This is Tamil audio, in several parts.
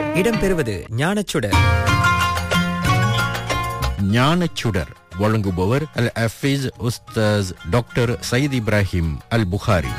இடம்பெறுவது ஞானச்சுடர் ஞானச்சுடர் வழங்குபவர் அல் அஃபீஸ் உஸ்தாஸ் டாக்டர் சயீத் இப்ராஹிம் அல் புகாரி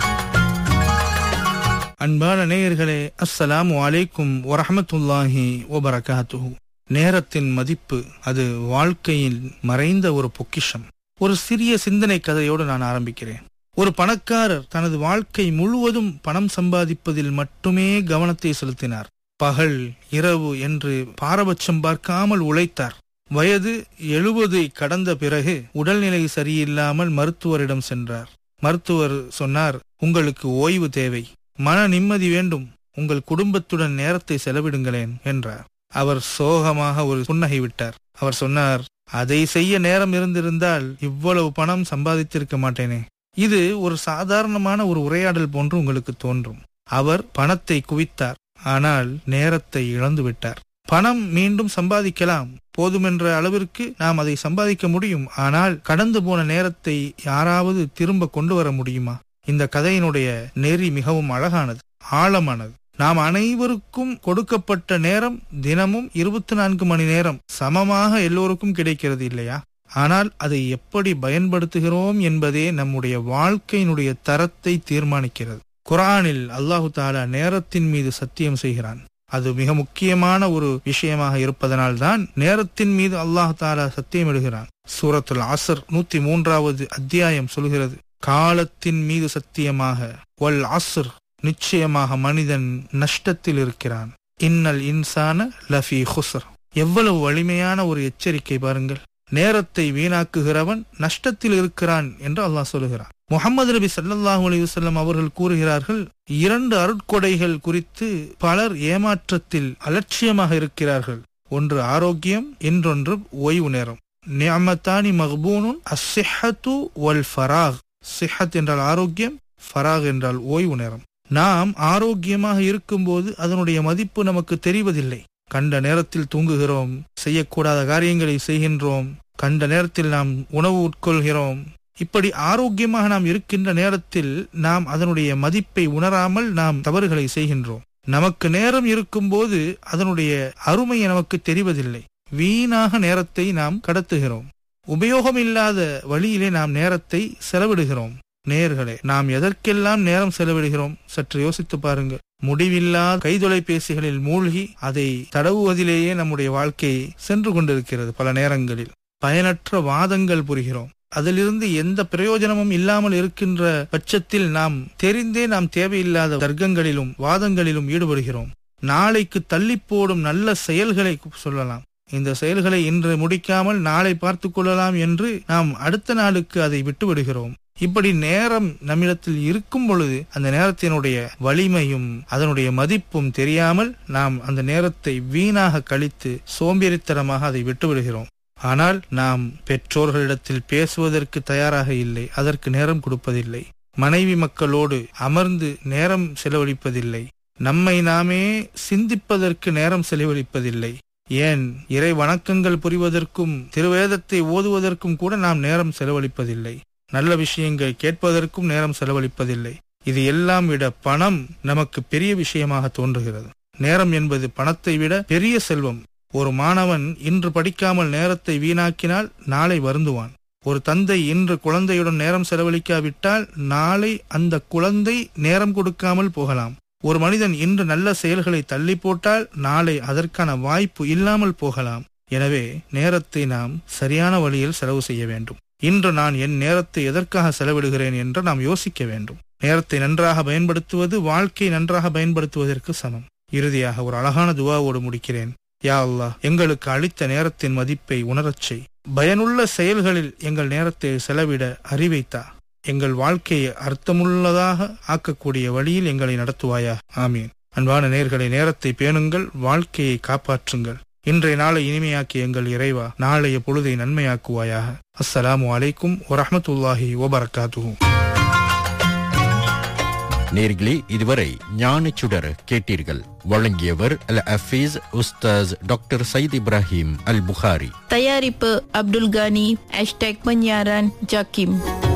அன்பான நேயர்களே அஸ்ஸலாமு அலைக்கும் வரஹமத்துல்லாஹி வபரகாத்துஹு நேரத்தின் மதிப்பு அது வாழ்க்கையில் மறைந்த ஒரு பொக்கிஷம் ஒரு சிறிய சிந்தனை கதையோடு நான் ஆரம்பிக்கிறேன் ஒரு பணக்காரர் தனது வாழ்க்கை முழுவதும் பணம் சம்பாதிப்பதில் மட்டுமே கவனத்தை செலுத்தினார் பகல் இரவு என்று பாரபட்சம் பார்க்காமல் உழைத்தார் வயது எழுபதை கடந்த பிறகு உடல்நிலை சரியில்லாமல் மருத்துவரிடம் சென்றார் மருத்துவர் சொன்னார் உங்களுக்கு ஓய்வு தேவை மன நிம்மதி வேண்டும் உங்கள் குடும்பத்துடன் நேரத்தை செலவிடுங்களேன் என்றார் அவர் சோகமாக ஒரு புன்னகை விட்டார் அவர் சொன்னார் அதை செய்ய நேரம் இருந்திருந்தால் இவ்வளவு பணம் சம்பாதித்திருக்க மாட்டேனே இது ஒரு சாதாரணமான ஒரு உரையாடல் போன்று உங்களுக்கு தோன்றும் அவர் பணத்தை குவித்தார் ஆனால் நேரத்தை இழந்து விட்டார் பணம் மீண்டும் சம்பாதிக்கலாம் போதுமென்ற அளவிற்கு நாம் அதை சம்பாதிக்க முடியும் ஆனால் கடந்து போன நேரத்தை யாராவது திரும்ப கொண்டு வர முடியுமா இந்த கதையினுடைய நெறி மிகவும் அழகானது ஆழமானது நாம் அனைவருக்கும் கொடுக்கப்பட்ட நேரம் தினமும் இருபத்தி நான்கு மணி நேரம் சமமாக எல்லோருக்கும் கிடைக்கிறது இல்லையா ஆனால் அதை எப்படி பயன்படுத்துகிறோம் என்பதே நம்முடைய வாழ்க்கையினுடைய தரத்தை தீர்மானிக்கிறது குரானில் அல்லாஹு தாலா நேரத்தின் மீது சத்தியம் செய்கிறான் அது மிக முக்கியமான ஒரு விஷயமாக இருப்பதனால் தான் நேரத்தின் மீது அல்லாஹு தாலா சத்தியமிடுகிறான் சூரத்துல் அசர் நூத்தி மூன்றாவது அத்தியாயம் சொல்கிறது காலத்தின் மீது சத்தியமாக ஒல் அசுர் நிச்சயமாக மனிதன் நஷ்டத்தில் இருக்கிறான் இன்னல் இன்சான லஃபி ஹுசர் எவ்வளவு வலிமையான ஒரு எச்சரிக்கை பாருங்கள் நேரத்தை வீணாக்குகிறவன் நஷ்டத்தில் இருக்கிறான் என்று அல்லாஹ் சொல்லுகிறான் முகமது நபி சல்லாஹூ அலி வல்லம் அவர்கள் கூறுகிறார்கள் இரண்டு அருட்கொடைகள் குறித்து பலர் ஏமாற்றத்தில் அலட்சியமாக இருக்கிறார்கள் ஒன்று ஆரோக்கியம் இன்னொன்று ஓய்வு நேரம் நியமத்தானி மஹ்பூனுன் அஸ்ஸிஹத்து வல் ஃபராக் சிஹத் என்றால் ஆரோக்கியம் ஃபராக் என்றால் ஓய்வு நேரம் நாம் ஆரோக்கியமாக இருக்கும்போது அதனுடைய மதிப்பு நமக்கு தெரிவதில்லை கண்ட நேரத்தில் தூங்குகிறோம் செய்யக்கூடாத காரியங்களை செய்கின்றோம் கண்ட நேரத்தில் நாம் உணவு உட்கொள்கிறோம் இப்படி ஆரோக்கியமாக நாம் இருக்கின்ற நேரத்தில் நாம் அதனுடைய மதிப்பை உணராமல் நாம் தவறுகளை செய்கின்றோம் நமக்கு நேரம் இருக்கும்போது அதனுடைய அருமையை நமக்கு தெரிவதில்லை வீணாக நேரத்தை நாம் கடத்துகிறோம் உபயோகமில்லாத வழியிலே நாம் நேரத்தை செலவிடுகிறோம் நேர்களே நாம் எதற்கெல்லாம் நேரம் செலவிடுகிறோம் சற்று யோசித்து பாருங்கள் முடிவில்லாத கைதொலைபேசிகளில் மூழ்கி அதை தடவுவதிலேயே நம்முடைய வாழ்க்கை சென்று கொண்டிருக்கிறது பல நேரங்களில் பயனற்ற வாதங்கள் புரிகிறோம் அதிலிருந்து எந்த பிரயோஜனமும் இல்லாமல் இருக்கின்ற பட்சத்தில் நாம் தெரிந்தே நாம் தேவையில்லாத தர்க்கங்களிலும் வாதங்களிலும் ஈடுபடுகிறோம் நாளைக்கு தள்ளி போடும் நல்ல செயல்களை சொல்லலாம் இந்த செயல்களை இன்று முடிக்காமல் நாளை பார்த்து கொள்ளலாம் என்று நாம் அடுத்த நாளுக்கு அதை விட்டு விடுகிறோம் இப்படி நேரம் நம்மிடத்தில் இருக்கும் பொழுது அந்த நேரத்தினுடைய வலிமையும் அதனுடைய மதிப்பும் தெரியாமல் நாம் அந்த நேரத்தை வீணாக கழித்து சோம்பேறித்தனமாக அதை விட்டுவிடுகிறோம் ஆனால் நாம் பெற்றோர்களிடத்தில் பேசுவதற்கு தயாராக இல்லை அதற்கு நேரம் கொடுப்பதில்லை மனைவி மக்களோடு அமர்ந்து நேரம் செலவழிப்பதில்லை நம்மை நாமே சிந்திப்பதற்கு நேரம் செலவழிப்பதில்லை ஏன் இறை வணக்கங்கள் புரிவதற்கும் திருவேதத்தை ஓதுவதற்கும் கூட நாம் நேரம் செலவழிப்பதில்லை நல்ல விஷயங்கள் கேட்பதற்கும் நேரம் செலவழிப்பதில்லை இது எல்லாம் விட பணம் நமக்கு பெரிய விஷயமாக தோன்றுகிறது நேரம் என்பது பணத்தை விட பெரிய செல்வம் ஒரு மாணவன் இன்று படிக்காமல் நேரத்தை வீணாக்கினால் நாளை வருந்துவான் ஒரு தந்தை இன்று குழந்தையுடன் நேரம் செலவழிக்காவிட்டால் நாளை அந்த குழந்தை நேரம் கொடுக்காமல் போகலாம் ஒரு மனிதன் இன்று நல்ல செயல்களை தள்ளி போட்டால் நாளை அதற்கான வாய்ப்பு இல்லாமல் போகலாம் எனவே நேரத்தை நாம் சரியான வழியில் செலவு செய்ய வேண்டும் இன்று நான் என் நேரத்தை எதற்காக செலவிடுகிறேன் என்று நாம் யோசிக்க வேண்டும் நேரத்தை நன்றாக பயன்படுத்துவது வாழ்க்கை நன்றாக பயன்படுத்துவதற்கு சமம் இறுதியாக ஒரு அழகான துவாவோடு முடிக்கிறேன் யா அல்லாஹ் எங்களுக்கு அளித்த நேரத்தின் மதிப்பை உணரச் செய் பயனுள்ள செயல்களில் எங்கள் நேரத்தை செலவிட அறிவைத்தா எங்கள் வாழ்க்கையை அர்த்தமுள்ளதாக ஆக்கக்கூடிய வழியில் எங்களை நடத்துவாயா ஆமீன் அன்பான நேர்களை நேரத்தை பேணுங்கள் வாழ்க்கையை காப்பாற்றுங்கள் இன்றைய நாளை இனிமையாக்கிய எங்கள் இறைவா நாளைய பொழுதை நன்மையாக்குவாயாக அஸ்ஸலாமு அலைக்கும் வரஹமத்துல்லாஹி வபரகாத்துஹூ நேர்களே இதுவரை ஞானச்சுடர் கேட்டீர்கள் வழங்கியவர் அல் அஃபீஸ் உஸ்தாஸ் டாக்டர் சயீத் இப்ராஹிம் அல் புகாரி தயாரிப்பு அப்துல் கானி ஹேஷ்டேக் பன்யாரான் ஜாக்கிம்